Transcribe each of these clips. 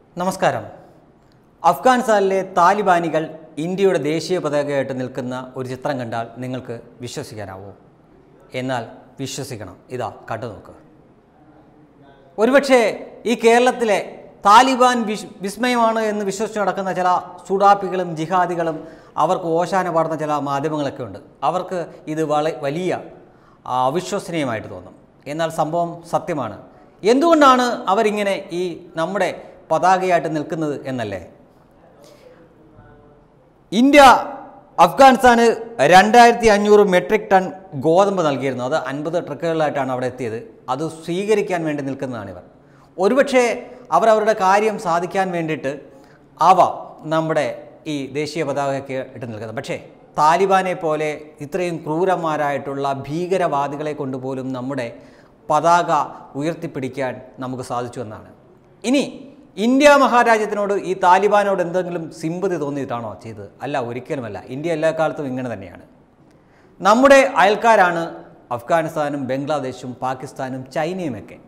നമസ്കാരം അഫ്ഗാനിസ്ഥാനിലെ താലിബാനികൾ ഇന്ത്യയുടെ ദേശീയ പതാകയായിട്ട് നിൽക്കുന്ന ഒരു ചിത്രം കണ്ടാൽ നിങ്ങൾക്ക് വിശ്വസിക്കാനാവോ എന്നാൽ വിശ്വസിക്കണം ഇതാ കണ്ടു നോക്ക് ഒരുപക്ഷെ ഈ കേരളത്തിലെ താലിബാൻ വിശ് വിസ്മയമാണ് എന്ന് വിശ്വസിച്ച് നടക്കുന്ന ചില സുഡാപ്പികളും ജിഹാദികളും അവർക്ക് ഓശാന പാടുന്ന ചില മാധ്യമങ്ങളൊക്കെ ഉണ്ട് അവർക്ക് ഇത് വള വലിയ ആ, അവിശ്വസനീയമായിട്ട് തോന്നും എന്നാൽ സംഭവം സത്യമാണ് എന്തുകൊണ്ടാണ് അവരിങ്ങനെ ഈ നമ്മുടെ പതാകയായിട്ട് നിൽക്കുന്നത് എന്നല്ലേ ഇന്ത്യ അഫ്ഗാനിസ്ഥാന് രണ്ടായിരത്തി അഞ്ഞൂറ് മെട്രിക് ടൺ ഗോതമ്പ് നൽകിയിരുന്നു അത് അൻപത് ട്രക്കുകളിലായിട്ടാണ് അവിടെ എത്തിയത് അത് സ്വീകരിക്കാൻ വേണ്ടി നിൽക്കുന്നതാണ് ഇവർ ഒരുപക്ഷെ അവർ അവരുടെ കാര്യം സാധിക്കാൻ വേണ്ടിയിട്ട് ആവാം നമ്മുടെ ഈ ദേശീയ പതാകയ്ക്ക് ഇട്ട് നിൽക്കുന്നത് പക്ഷേ താലിബാനെ പോലെ ഇത്രയും ക്രൂരന്മാരായിട്ടുള്ള ഭീകരവാദികളെ കൊണ്ടുപോലും നമ്മുടെ പതാക ഉയർത്തിപ്പിടിക്കാൻ നമുക്ക് സാധിച്ചു എന്നാണ് ഇനി ഇന്ത്യ മഹാരാജ്യത്തിനോട് ഈ താലിബാനോട് എന്തെങ്കിലും സിമ്പതി തോന്നിയിട്ടാണോ ചെയ്തത് അല്ല ഒരിക്കലുമല്ല ഇന്ത്യ എല്ലാ കാലത്തും ഇങ്ങനെ തന്നെയാണ് നമ്മുടെ അയൽക്കാരാണ് അഫ്ഗാനിസ്ഥാനും ബംഗ്ലാദേശും പാകിസ്ഥാനും ചൈനയുമൊക്കെ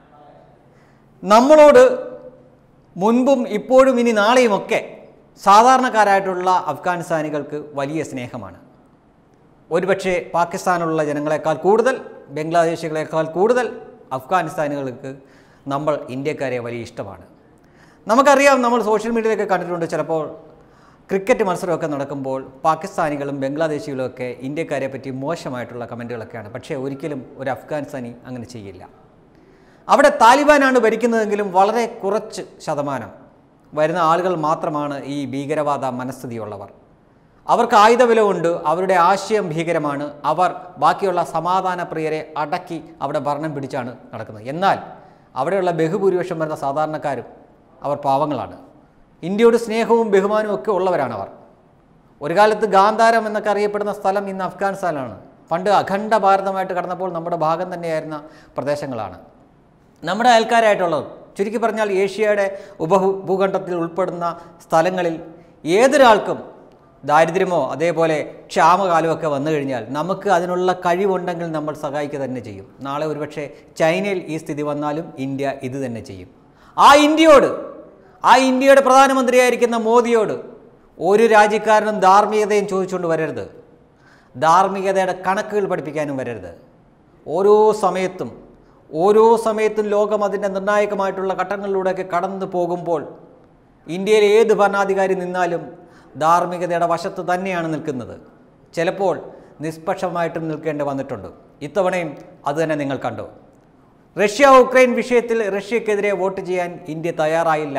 നമ്മളോട് മുൻപും ഇപ്പോഴും ഇനി നാളെയുമൊക്കെ സാധാരണക്കാരായിട്ടുള്ള അഫ്ഗാനിസ്ഥാനികൾക്ക് വലിയ സ്നേഹമാണ് ഒരുപക്ഷെ പാകിസ്ഥാനിലുള്ള ജനങ്ങളെക്കാൾ കൂടുതൽ ബംഗ്ലാദേശികളെക്കാൾ കൂടുതൽ അഫ്ഗാനിസ്ഥാനികൾക്ക് നമ്മൾ ഇന്ത്യക്കാരെ വലിയ ഇഷ്ടമാണ് നമുക്കറിയാം നമ്മൾ സോഷ്യൽ മീഡിയയിലൊക്കെ കണ്ടിട്ടുണ്ട് ചിലപ്പോൾ ക്രിക്കറ്റ് മത്സരമൊക്കെ നടക്കുമ്പോൾ പാകിസ്ഥാനികളും ബംഗ്ലാദേശികളും ഒക്കെ ഇന്ത്യക്കാരെ പറ്റി മോശമായിട്ടുള്ള കമൻറ്റുകളൊക്കെയാണ് പക്ഷേ ഒരിക്കലും ഒരു അഫ്ഗാനിസ്ഥാനി അങ്ങനെ ചെയ്യില്ല അവിടെ താലിബാനാണ് ഭരിക്കുന്നതെങ്കിലും വളരെ കുറച്ച് ശതമാനം വരുന്ന ആളുകൾ മാത്രമാണ് ഈ ഭീകരവാദ മനസ്ഥിതിയുള്ളവർ അവർക്ക് ആയുധബലമുണ്ട് അവരുടെ ആശയം ഭീകരമാണ് അവർ ബാക്കിയുള്ള സമാധാന പ്രിയരെ അടക്കി അവിടെ ഭരണം പിടിച്ചാണ് നടക്കുന്നത് എന്നാൽ അവിടെയുള്ള ബഹുഭൂരിപക്ഷം വരുന്ന സാധാരണക്കാരും അവർ പാവങ്ങളാണ് ഇന്ത്യയോട് സ്നേഹവും ബഹുമാനവും ഒക്കെ ഉള്ളവരാണ് അവർ ഒരു കാലത്ത് ഗാന്ധാരം എന്നൊക്കെ അറിയപ്പെടുന്ന സ്ഥലം ഇന്ന് അഫ്ഗാനിസ്ഥാനാണ് പണ്ട് അഖണ്ഡ ഭാരതമായിട്ട് കടന്നപ്പോൾ നമ്മുടെ ഭാഗം തന്നെയായിരുന്ന പ്രദേശങ്ങളാണ് നമ്മുടെ അയൽക്കാരായിട്ടുള്ളത് ചുരുക്കി പറഞ്ഞാൽ ഏഷ്യയുടെ ഉപഭൂഖണ്ഡത്തിൽ ഉൾപ്പെടുന്ന സ്ഥലങ്ങളിൽ ഏതൊരാൾക്കും ദാരിദ്ര്യമോ അതേപോലെ ക്ഷാമകാലമൊക്കെ വന്നു കഴിഞ്ഞാൽ നമുക്ക് അതിനുള്ള കഴിവുണ്ടെങ്കിൽ നമ്മൾ സഹായിക്കുക തന്നെ ചെയ്യും നാളെ ഒരുപക്ഷെ ചൈനയിൽ ഈ സ്ഥിതി വന്നാലും ഇന്ത്യ ഇത് തന്നെ ചെയ്യും ആ ഇന്ത്യയോട് ആ ഇന്ത്യയുടെ പ്രധാനമന്ത്രിയായിരിക്കുന്ന മോദിയോട് ഒരു രാജ്യക്കാരനും ധാർമ്മികതയും ചോദിച്ചുകൊണ്ട് വരരുത് ധാർമ്മികതയുടെ കണക്കുകൾ പഠിപ്പിക്കാനും വരരുത് ഓരോ സമയത്തും ഓരോ സമയത്തും ലോകം അതിൻ്റെ നിർണായകമായിട്ടുള്ള ഘട്ടങ്ങളിലൂടെയൊക്കെ കടന്നു പോകുമ്പോൾ ഇന്ത്യയിലെ ഏത് ഭരണാധികാരി നിന്നാലും ധാർമ്മികതയുടെ വശത്ത് തന്നെയാണ് നിൽക്കുന്നത് ചിലപ്പോൾ നിഷ്പക്ഷമായിട്ടും നിൽക്കേണ്ടി വന്നിട്ടുണ്ട് ഇത്തവണയും അതുതന്നെ നിങ്ങൾ കണ്ടു റഷ്യ ഉക്രൈൻ വിഷയത്തിൽ റഷ്യക്കെതിരെ വോട്ട് ചെയ്യാൻ ഇന്ത്യ തയ്യാറായില്ല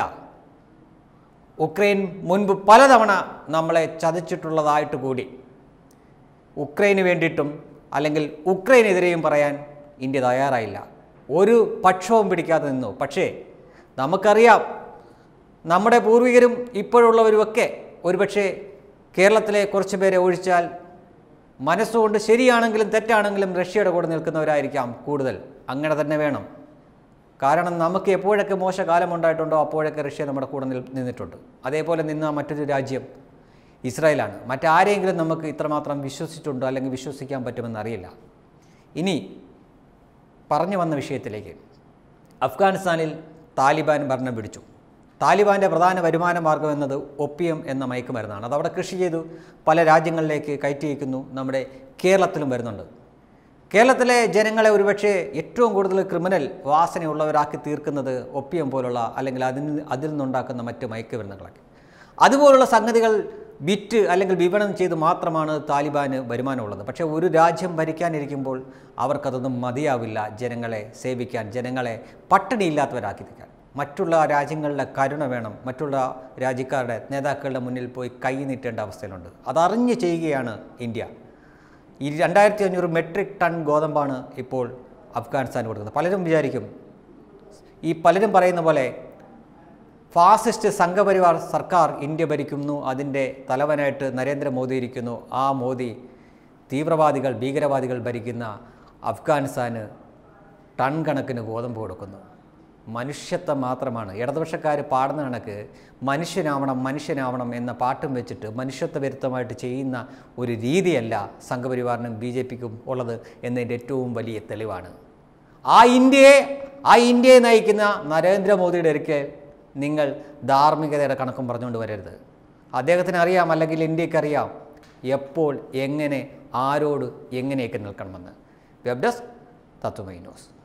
ഉക്രൈൻ മുൻപ് പലതവണ നമ്മളെ ചതിച്ചിട്ടുള്ളതായിട്ട് കൂടി ഉക്രൈന് വേണ്ടിയിട്ടും അല്ലെങ്കിൽ ഉക്രൈനെതിരെയും പറയാൻ ഇന്ത്യ തയ്യാറായില്ല ഒരു പക്ഷവും പിടിക്കാതെ നിന്നു പക്ഷേ നമുക്കറിയാം നമ്മുടെ പൂർവികരും ഇപ്പോഴുള്ളവരുമൊക്കെ ഒരുപക്ഷെ കേരളത്തിലെ കുറച്ച് പേരെ ഒഴിച്ചാൽ മനസ്സുകൊണ്ട് ശരിയാണെങ്കിലും തെറ്റാണെങ്കിലും റഷ്യയുടെ കൂടെ നിൽക്കുന്നവരായിരിക്കാം കൂടുതൽ അങ്ങനെ തന്നെ വേണം കാരണം നമുക്ക് എപ്പോഴൊക്കെ മോശകാലം ഉണ്ടായിട്ടുണ്ടോ അപ്പോഴൊക്കെ റഷ്യ നമ്മുടെ കൂടെ നിൽ നിന്നിട്ടുണ്ട് അതേപോലെ നിന്ന മറ്റൊരു രാജ്യം ഇസ്രായേലാണ് മറ്റാരെങ്കിലും നമുക്ക് ഇത്രമാത്രം വിശ്വസിച്ചിട്ടുണ്ടോ അല്ലെങ്കിൽ വിശ്വസിക്കാൻ പറ്റുമെന്ന് അറിയില്ല ഇനി പറഞ്ഞു വന്ന വിഷയത്തിലേക്ക് അഫ്ഗാനിസ്ഥാനിൽ താലിബാൻ ഭരണം പിടിച്ചു താലിബാൻ്റെ പ്രധാന വരുമാന മാർഗം എന്നത് ഒപ്പിയം എന്ന മയക്കുമരുന്നാണ് അതവിടെ കൃഷി ചെയ്തു പല രാജ്യങ്ങളിലേക്ക് കയറ്റി അയക്കുന്നു നമ്മുടെ കേരളത്തിലും വരുന്നുണ്ട് കേരളത്തിലെ ജനങ്ങളെ ഒരുപക്ഷെ ഏറ്റവും കൂടുതൽ ക്രിമിനൽ വാസനയുള്ളവരാക്കി തീർക്കുന്നത് ഒപ്പിയം പോലുള്ള അല്ലെങ്കിൽ അതിൽ അതിൽ നിന്നുണ്ടാക്കുന്ന മറ്റ് മയക്കുമരുന്നുകളൊക്കെ അതുപോലുള്ള സംഗതികൾ വിറ്റ് അല്ലെങ്കിൽ വിപണനം ചെയ്ത് മാത്രമാണ് താലിബാന് വരുമാനമുള്ളത് പക്ഷേ ഒരു രാജ്യം ഭരിക്കാനിരിക്കുമ്പോൾ അവർക്കതൊന്നും മതിയാവില്ല ജനങ്ങളെ സേവിക്കാൻ ജനങ്ങളെ പട്ടിണിയില്ലാത്തവരാക്കി തീർക്കാൻ മറ്റുള്ള രാജ്യങ്ങളുടെ കരുണ വേണം മറ്റുള്ള രാജ്യക്കാരുടെ നേതാക്കളുടെ മുന്നിൽ പോയി കൈ നീട്ടേണ്ട അവസ്ഥയിലുണ്ട് അതറിഞ്ഞ് ചെയ്യുകയാണ് ഇന്ത്യ ഈ രണ്ടായിരത്തി അഞ്ഞൂറ് മെട്രിക് ടൺ ഗോതമ്പാണ് ഇപ്പോൾ അഫ്ഗാനിസ്ഥാൻ കൊടുക്കുന്നത് പലരും വിചാരിക്കും ഈ പലരും പറയുന്ന പോലെ ഫാസിസ്റ്റ് സംഘപരിവാർ സർക്കാർ ഇന്ത്യ ഭരിക്കുന്നു അതിൻ്റെ തലവനായിട്ട് നരേന്ദ്രമോദി ഇരിക്കുന്നു ആ മോദി തീവ്രവാദികൾ ഭീകരവാദികൾ ഭരിക്കുന്ന അഫ്ഗാനിസ്ഥാന് ടൺ കണക്കിന് ഗോതമ്പ് കൊടുക്കുന്നു മനുഷ്യത്വം മാത്രമാണ് ഇടതുപക്ഷക്കാർ പാടുന്ന കണക്ക് മനുഷ്യനാവണം മനുഷ്യനാവണം എന്ന പാട്ടും വെച്ചിട്ട് മനുഷ്യത്വ വിരുദ്ധമായിട്ട് ചെയ്യുന്ന ഒരു രീതിയല്ല സംഘപരിവാറിനും ബി ജെ പിക്കും ഉള്ളത് എന്നതിൻ്റെ ഏറ്റവും വലിയ തെളിവാണ് ആ ഇന്ത്യയെ ആ ഇന്ത്യയെ നയിക്കുന്ന നരേന്ദ്രമോദിയുടെ അടുക്കെ നിങ്ങൾ ധാർമ്മികതയുടെ കണക്കും പറഞ്ഞുകൊണ്ട് വരരുത് അദ്ദേഹത്തിന് അറിയാം അല്ലെങ്കിൽ ഇന്ത്യക്ക് അറിയാം എപ്പോൾ എങ്ങനെ ആരോട് എങ്ങനെയൊക്കെ നിൽക്കണമെന്ന് വെബ് ഡെസ്ക് തത്വമൈ ന്യൂസ്